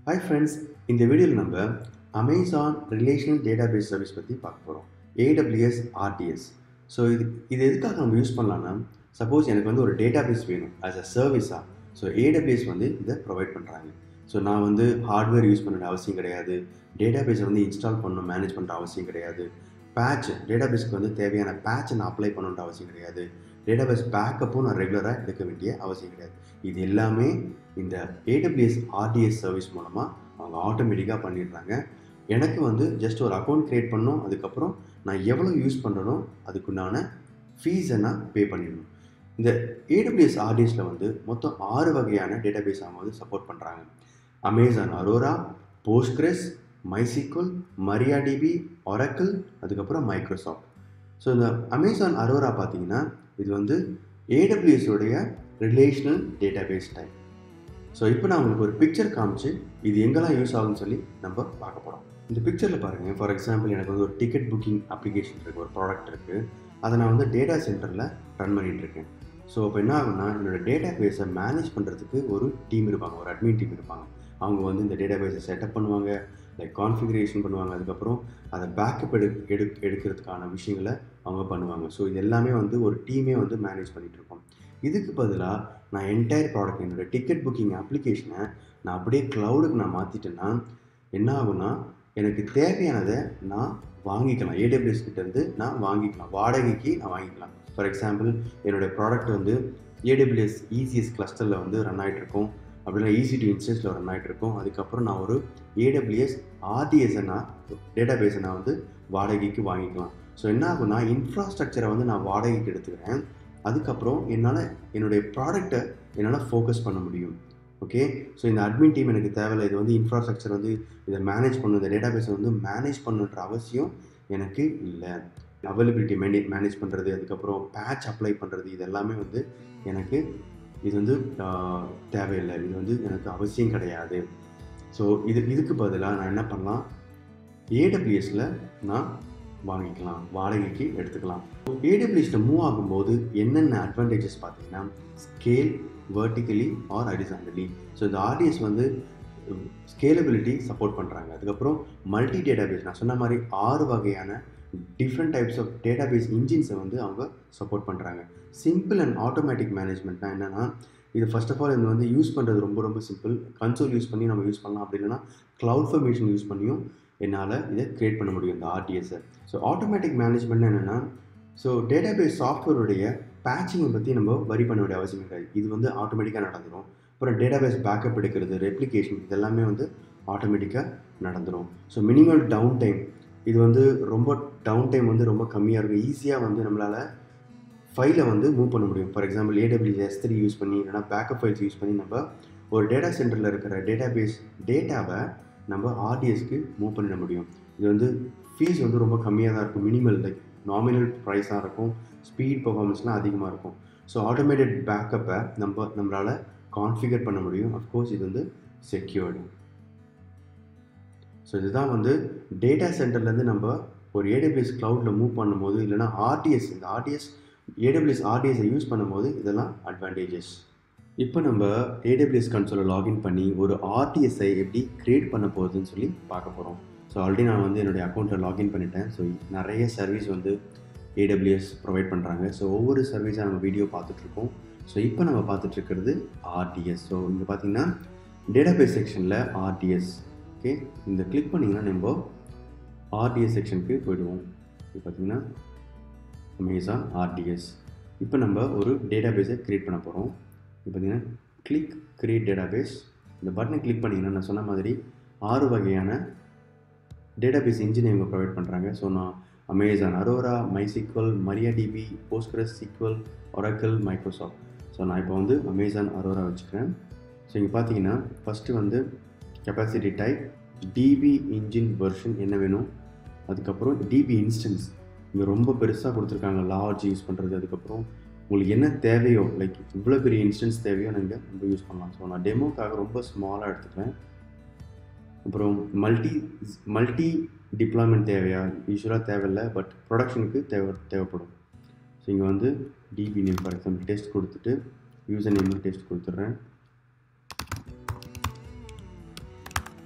hi friends இந்த வீடியோவில் நம்ம அமேசான் ரிலேஷனல் டேட்டாபேஸ் சர்வீஸ் பற்றி பார்க்க போகிறோம் ஏடபிள்யூஎஸ் ஆர்டிஎஸ் ஸோ இது இது எதுக்காக நம்ம யூஸ் பண்ணலாம்னா சப்போஸ் எனக்கு வந்து ஒரு டேட்டாபேஸ் வேணும் ஆஸ் அ சர்வீஸாக ஸோ ஏடபிள்யூஎஸ் வந்து இதை ப்ரொவைட் பண்ணுறாங்க ஸோ நான் வந்து ஹார்ட்வேர் யூஸ் பண்ண அவசியம் கிடையாது டேட்டாபேஸை வந்து இன்ஸ்டால் பண்ணணும் மேனேஜ் பண்ணுற அவசியம் கிடையாது பேட்ச் டேட்டாபேஸ்க்கு வந்து தேவையான பேட்சை நான் அப்ளை பண்ணணுன்ற அவசியம் கிடையாது டேட்டாபேஸ் பேக்கப்பும் நான் ரெகுலராக எடுக்க வேண்டிய அவசியம் கிடையாது இது எல்லாமே இந்த ஏடபிள்யூஎஸ் ஆர்டிஎஸ் சர்வீஸ் மூலமாக அவங்க ஆட்டோமேட்டிக்காக பண்ணிடுறாங்க எனக்கு வந்து ஜஸ்ட் ஒரு அக்கௌண்ட் க்ரியேட் பண்ணணும் அதுக்கப்புறம் நான் எவ்வளோ யூஸ் பண்ணுறனோ அதுக்குண்டான ஃபீஸை நான் பே பண்ணிடணும் இந்த ஏடபிள்யூஎஸ் ஆர்டிஎஸில் வந்து மொத்தம் ஆறு வகையான டேட்டாபேஸ் அவங்க வந்து சப்போர்ட் பண்ணுறாங்க Amazon Aurora Postgres MySQL MariaDB Oracle அதுக்கப்புறம் மைக்ரோசாஃப்ட் ஸோ இந்த அமேசான் அரோரா பார்த்தீங்கன்னா இது வந்து AWS உடைய ரிலேஷனல் டேட்டாபேஸ் டைப் ஸோ இப்போ நான் உங்களுக்கு ஒரு பிக்சர் காமிச்சு இது எங்கெல்லாம் யூஸ் ஆகும்னு சொல்லி நம்ம பார்க்க போகிறோம் இந்த பிக்சரில் பாருங்கள் ஃபார் எக்ஸாம்பிள் எனக்கு வந்து ஒரு டிக்கெட் புக்கிங் அப்ளிகேஷன் இருக்குது ஒரு ப்ராடக்ட் இருக்குது அதை நான் வந்து டேட்டா சென்டரில் ரன் பண்ணிகிட்டு இருக்கேன் ஸோ இப்போ என்ன ஆகும்னா என்னோடய டேட்டா பேஸை மேனேஜ் பண்ணுறதுக்கு ஒரு டீம் இருப்பாங்க ஒரு அட்மின் டீம் இருப்பாங்க அவங்க வந்து இந்த டேட்டா பேஸை செட்டப் பண்ணுவாங்க லைக் கான்ஃபிகரேஷன் பண்ணுவாங்க அதுக்கப்புறம் அதை பேக்கப் எடு எடு எடுக்கிறதுக்கான விஷயங்களை அவங்க பண்ணுவாங்க ஸோ இது எல்லாமே வந்து ஒரு டீமே வந்து மேனேஜ் பண்ணிகிட்டு இருக்கோம் இதுக்கு பதிலாக நான் என்டையர் ப்ராடக்ட் என்னோடய டிக்கெட் புக்கிங் அப்ளிகேஷனை நான் அப்படியே க்ளவுடுக்கு நான் மாற்றிட்டேன்னா என்ன ஆகும்னா எனக்கு தேவையானதை நான் வாங்கிக்கலாம் ஏடபிள்யூஎஸ் கிட்டேருந்து நான் வாங்கிக்கலாம் வாடகைக்கு நான் வாங்கிக்கலாம் ஃபார் எக்ஸாம்பிள் என்னுடைய ப்ராடக்ட் வந்து ஏடபிள்யூஎஸ் இசிஎஸ் கிளஸ்டரில் வந்து ரன் ஆகிட்டு இருக்கும் அப்படின்னா ஈஸி டு இன்ஸ்டன்ஸில் ரன் ஆகிட்டு இருக்கும் அதுக்கப்புறம் நான் ஒரு ஏடபிள்யூஎஸ் ஆர்டிஎஸை நான் டேட்டா பேஸை நான் வந்து வாடகைக்கு வாங்கிக்கலாம் ஸோ என்ன ஆகும்னா இன்ஃப்ராஸ்ட்ரக்சரை வந்து நான் வாடகைக்கு எடுத்துக்கிறேன் அதுக்கப்புறம் என்னால் என்னுடைய ப்ராடக்டை என்னால் ஃபோக்கஸ் பண்ண முடியும் ஓகே ஸோ இந்த அட்மின் டீம் எனக்கு தேவையில்லை இது வந்து இன்ஃப்ராஸ்ட்ரக்சர் வந்து இதை மேனேஜ் பண்ணும் இந்த டேட்டா பேஸை வந்து மேனேஜ் பண்ணுன்ற அவசியம் எனக்கு இல்லை அவைலபிலிட்டி மேனே மேனேஜ் பண்ணுறது அதுக்கப்புறம் பேட்ச் அப்ளை பண்ணுறது இது எல்லாமே வந்து எனக்கு இது வந்து தேவையில்லை இது வந்து எனக்கு அவசியம் கிடையாது ஸோ இது இதுக்கு பதிலாக நான் என்ன பண்ணலாம் ஏடபிள்யூஎஸில் நான் வாங்கிக்கலாம் வாடகைக்கு எடுத்துக்கலாம் ஏடபிள்யூஎஸில் மூவ் ஆகும்போது என்னென்ன அட்வான்டேஜஸ் பார்த்தீங்கன்னா scale vertically or horizontally so இந்த ஆர்டிஎஸ் வந்து ஸ்கேலபிலிட்டி சப்போர்ட் பண்ணுறாங்க அதுக்கப்புறம் மல்டி டேட்டாபேஸ் நான் சொன்ன மாதிரி ஆறு வகையான டிஃப்ரெண்ட் டைப்ஸ் ஆஃப் டேட்டாபேஸ் இன்ஜின்ஸை வந்து அவங்க சப்போர்ட் பண்ணுறாங்க சிம்பிள் அண்ட் ஆட்டோமேட்டிக் மேனேஜ்மெண்ட்னா என்னென்னா இது ஃபர்ஸ்ட் ஆஃப் ஆல் இது வந்து யூஸ் பண்ணுறது ரொம்ப ரொம்ப சிம்பிள் கன்சோல் யூஸ் பண்ணி நம்ம யூஸ் பண்ணலாம் அப்படி இல்லைன்னா க்ளவுட் ஃபார்மேஷன் யூஸ் பண்ணியும் என்னால் இதை க்ரியேட் பண்ண முடியும் இந்த ஆர்டிஎஸை ஸோ ஆட்டோமேட்டிக் மேனேஜ்மெண்ட் என்னென்னா ஸோ டேட்டாபேஸ் சாஃப்ட்வேருடைய பேட்சிங்கை பற்றி நம்ம வரி பண்ண வேண்டிய அவசியம் கிடையாது இது வந்து ஆட்டோமேட்டிக்காக நடந்துடும் அப்புறம் டேட்டாபேஸ் பேக்கப் எடுக்கிறது ரெப்ளிகேஷன் இதெல்லாமே வந்து ஆட்டோமேட்டிக்காக நடந்துடும் ஸோ மினிமம் டவுன் டைம் இது வந்து ரொம்ப டவுன் டைம் வந்து ரொம்ப கம்மியாக இருக்கும் ஈஸியாக வந்து நம்மளால் ஃபைலை வந்து மூவ் பண்ண முடியும் for example AWS S three use பண்ணி இல்லைனா பேக்கப் ஃபைல்ஸ் யூஸ் பண்ணி நம்ம ஒரு டேட்டா சென்டரில் இருக்கிற டேட்டா பேஸ் டேட்டாவை நம்ம ஆர்டிஎஸ்க்கு மூவ் பண்ணிட முடியும் இது வந்து ஃபீஸ் வந்து ரொம்ப கம்மியாக தான் இருக்கும் மினிமல் லைக் நாமினல் ப்ரைஸாக இருக்கும் ஸ்பீட் பர்ஃபார்மன்ஸ்லாம் அதிகமாக இருக்கும் ஸோ ஆட்டோமேட்டட் பேக்கப்பை நம்ம நம்மளால் கான்ஃபிகர் பண்ண முடியும் அஃப்கோர்ஸ் இது வந்து செக்யூர்டு ஸோ இதுதான் வந்து டேட்டா சென்டர்லேருந்து நம்ம ஒரு ஏடபிள்யூஎஸ் க்ளவுடில் மூவ் பண்ணும்போது இல்லைனா ஆர்டிஎஸ் இந்த ஆர்டிஎஸ் ஏடபிள்யூஎஸ் ஆர்டிஎஸை யூஸ் பண்ணும்போது இதெல்லாம் அட்வான்டேஜஸ் இப்போ நம்ம ஏடபிள்யூஎஸ் கன்சோலை லாகின் பண்ணி ஒரு ஆர்டிஎஸ்ஐ எப்படி க்ரியேட் பண்ண போகுதுன்னு சொல்லி பார்க்க போகிறோம் ஸோ ஆல்ரெடி நான் வந்து என்னுடைய அக்கௌண்ட்டில் லாகின் பண்ணிட்டேன் ஸோ நிறைய சர்வீஸ் வந்து ஏடபிள்யூஎஸ் ப்ரொவைட் பண்ணுறாங்க ஸோ ஒவ்வொரு சர்வீஸாக நம்ம வீடியோ பார்த்துட்ருக்கோம் ஸோ இப்போ நம்ம பார்த்துட்ருக்கிறது ஆர்டிஎஸ் ஸோ இங்கே பார்த்தீங்கன்னா டேட்டாபேஸ் செக்ஷனில் ஆர்டிஎஸ் ஓகே இந்த கிளிக் பண்ணிங்கன்னா நம்ம ஆர்டிஎஸ் செக்ஷனுக்கு போயிடுவோம் இது பார்த்திங்கன்னா அமேசான் ஆர்டிஎஸ் இப்போ நம்ம ஒரு டேட்டாபேஸை க்ரியேட் பண்ண போகிறோம் இப்போ பார்த்தீங்கன்னா கிளிக் க்ரியேட் டேட்டாபேஸ் இந்த பட்டனை கிளிக் பண்ணிங்கன்னா நான் சொன்ன மாதிரி ஆறு வகையான டேட்டாபேஸ் இன்ஜினை இவங்க ப்ரொவைட் பண்ணுறாங்க ஸோ நான் Amazon Aurora MySQL MariaDB Postgres SQL Oracle Microsoft so நான் இப்போ வந்து அமேசான் அரோரா வச்சுக்கிறேன் ஸோ இங்கே பார்த்தீங்கன்னா ஃபஸ்ட்டு வந்து capacity type DB engine version என்ன வேணும் அதுக்கப்புறம் டிபி இன்ஸ்டன்ஸ் இங்கே ரொம்ப பெருசாக கொடுத்துருக்காங்க லார்ஜ் யூஸ் பண்ணுறது அதுக்கப்புறம் உங்களுக்கு என்ன தேவையோ லைக் இவ்வளோ பெரிய இன்ஸ்டன்ஸ் தேவையோ நீங்கள் நம்ம யூஸ் பண்ணலாம் ஸோ நான் டெமோக்காக ரொம்ப ஸ்மாலாக எடுத்துக்கிறேன் அப்புறம் மல்டி மல்டி டிப்ளாய்மெண்ட் தேவையா யூஸ்வலாக தேவையில்லை பட் ப்ரொடக்ஷனுக்கு தேவை தேவைப்படும் ஸோ இங்கே வந்து DB name for example test கொடுத்துட்டு யூசர் நேம் டெஸ்ட் கொடுத்துட்றேன்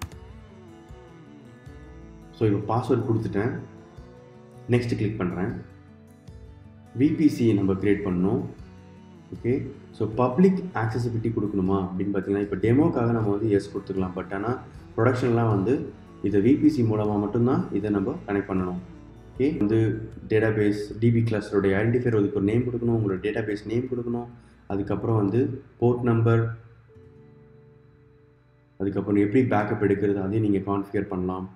ஸோ இப்போ பாஸ்வேர்ட் கொடுத்துட்டேன் நெக்ஸ்ட் கிளிக் பண்ணுறேன் விபிசி நம்ம க்ரியேட் பண்ணணும் ஓகே ஸோ பப்ளிக் ஆக்சசிபிலிட்டி கொடுக்கணுமா அப்படின்னு பார்த்தீங்கன்னா இப்போ டெமோக்காக நம்ம வந்து எஸ் கொடுத்துக்கலாம் பட் ஆனால் ப்ரொடக்ஷன்லாம் வந்து இதை விபிசி மூலமாக மட்டும்தான் இதை நம்ம கனெக்ட் பண்ணணும் ஓகே வந்து டேட்டாபேஸ் டிபி கிளஸ்டருடைய ஐடென்டிஃபையர் அதுக்கு ஒரு நேம் கொடுக்கணும் உங்களோட டேட்டாபேஸ் நேம் கொடுக்கணும் அதுக்கப்புறம் வந்து போர்ட் நம்பர் அதுக்கப்புறம் எப்படி பேக்கப் எடுக்கிறது அதையும் நீங்கள் கான்ஃபிகர் பண்ணலாம்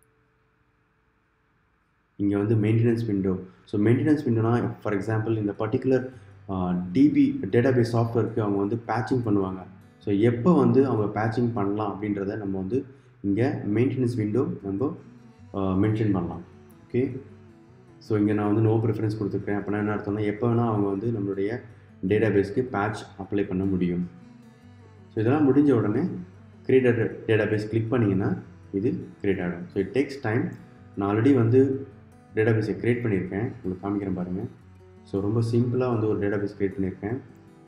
இங்கே வந்து மெயின்டெனன்ஸ் விண்டோ ஸோ மெயின்டெனன்ஸ் விண்டோனா ஃபார் எக்ஸாம்பிள் இந்த பர்டிகுலர் டிபி டேட்டாபேஸ் சாஃப்ட்வேருக்கு அவங்க வந்து பேட்சிங் பண்ணுவாங்க ஸோ எப்போ வந்து அவங்க பேட்சிங் பண்ணலாம் அப்படின்றத நம்ம வந்து இங்கே மெயின்டெனன்ஸ் விண்டோ நம்ம மென்ஷன் பண்ணலாம் ஓகே ஸோ இங்கே நான் வந்து நோ ப்ரிஃபரன்ஸ் கொடுத்துருக்கேன் அப்படின்னா என்ன அர்த்தம்னா எப்போ வேணால் அவங்க வந்து நம்மளுடைய டேட்டாபேஸ்க்கு பேட்ச் அப்ளை பண்ண முடியும் ஸோ இதெல்லாம் முடிஞ்ச உடனே கிரியேட்டர் டேட்டாபேஸ் கிளிக் பண்ணிங்கன்னா இது கிரியேட் ஆகிடும் ஸோ இட் டேக்ஸ் டைம் நான் ஆல்ரெடி வந்து டேட்டாபேஸை க்ரியேட் பண்ணியிருக்கேன் உங்களுக்கு காமிக்கிறேன் பாருங்கள் ஸோ ரொம்ப சிம்பிளாக வந்து ஒரு டேட்டாபேஸ் க்ரியேட் பண்ணியிருக்கேன்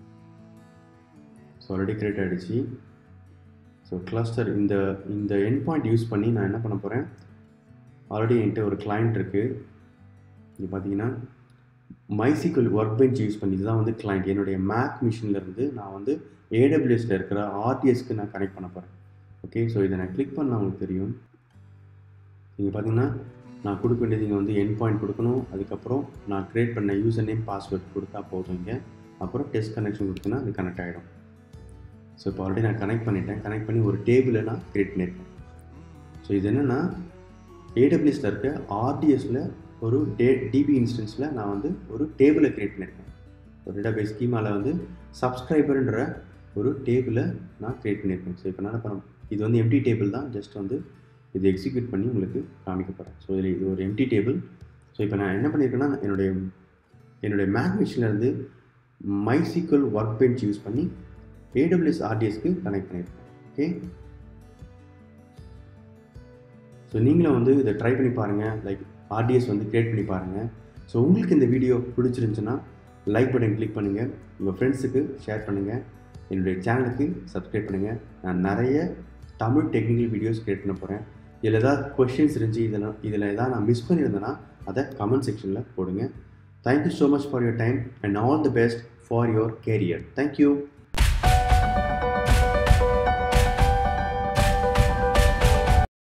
ஸோ ஆல்ரெடி க்ரியேட் ஆகிடுச்சு ஸோ கிளஸ்டர் இந்த இந்த என் பாயிண்ட் யூஸ் பண்ணி நான் என்ன பண்ண போகிறேன் ஆல்ரெடி என்கிட்ட ஒரு கிளைண்ட் இருக்குது இங்கே பார்த்தீங்கன்னா மைசிக்கல் ஒர்க் பெஞ்ச் யூஸ் பண்ணி இதுதான் வந்து கிளைண்ட் என்னுடைய மேக் மிஷின்லேருந்து நான் வந்து ஏடபிள்யூஎஸில் இருக்கிற ஆர்டிஎஸ்க்கு நான் கனெக்ட் பண்ண போகிறேன் ஓகே ஸோ இதை நான் கிளிக் பண்ணால் உங்களுக்கு தெரியும் நீங்கள் பார்த்தீங்கன்னா நான் கொடுக்க வேண்டியது இங்கே வந்து என் பாயிண்ட் கொடுக்கணும் அதுக்கப்புறம் நான் க்ரியேட் பண்ண யூசர் நேம் பாஸ்வேர்ட் கொடுத்தா போதும் இங்கே அப்புறம் டெஸ்ட் கனெக்ஷன் கொடுத்தனா அது கனெக்ட் ஆகிடும் ஸோ இப்போ ஆல்ரெடி நான் கனெக்ட் பண்ணிட்டேன் கனெக்ட் பண்ணி ஒரு டேபிளை நான் க்ரியேட் பண்ணியிருக்கேன் ஸோ இது என்னென்னா ஏடபிள்யூஸில் இருக்க ஆர்டிஎஸில் ஒரு டே டிபி இன்ஸ்டன்ஸில் நான் வந்து ஒரு டேபிளை க்ரியேட் பண்ணியிருக்கேன் ஒரு டேட்டாபேஸ் ஸ்கீமாவில் வந்து சப்ஸ்கிரைபர்ன்ற ஒரு டேபிளை நான் க்ரியேட் பண்ணியிருக்கேன் ஸோ இப்போ என்ன பண்ண இது வந்து எம்டி டேபிள் தான் ஜஸ்ட் வந்து இது எக்ஸிக்யூட் பண்ணி உங்களுக்கு காமிக்க போகிறேன் ஸோ இதில் இது ஒரு எம்டி டேபிள் ஸோ இப்போ நான் என்ன பண்ணியிருக்கேன்னா என்னுடைய என்னுடைய மேக் மிஷின்லேருந்து மைசிக்கல் ஒர்க் பெஞ்ச் யூஸ் பண்ணி ஏடபிள்யூஎஸ் ஆர்டிஎஸ்க்கு கனெக்ட் பண்ணியிருக்கேன் ஓகே ஸோ நீங்களும் வந்து இதை ட்ரை பண்ணி பாருங்கள் லைக் ஆர்டிஎஸ் வந்து க்ரியேட் பண்ணி பாருங்கள் ஸோ உங்களுக்கு இந்த வீடியோ பிடிச்சிருந்துச்சுன்னா லைக் பட்டன் கிளிக் பண்ணுங்கள் உங்கள் ஃப்ரெண்ட்ஸுக்கு ஷேர் பண்ணுங்கள் என்னுடைய சேனலுக்கு சப்ஸ்கிரைப் பண்ணுங்கள் நான் நிறைய தமிழ் டெக்னிக்கல் வீடியோஸ் க்ரியேட் பண்ண போகிறேன் இதில் ஏதாவது கொஷின்ஸ் இருந்துச்சு இதில் இதில் ஏதாவது நான் மிஸ் பண்ணியிருந்தேன்னா அதை கமெண்ட் செக்ஷனில் போடுங்க thank you so much for your time and all the best for your career thank you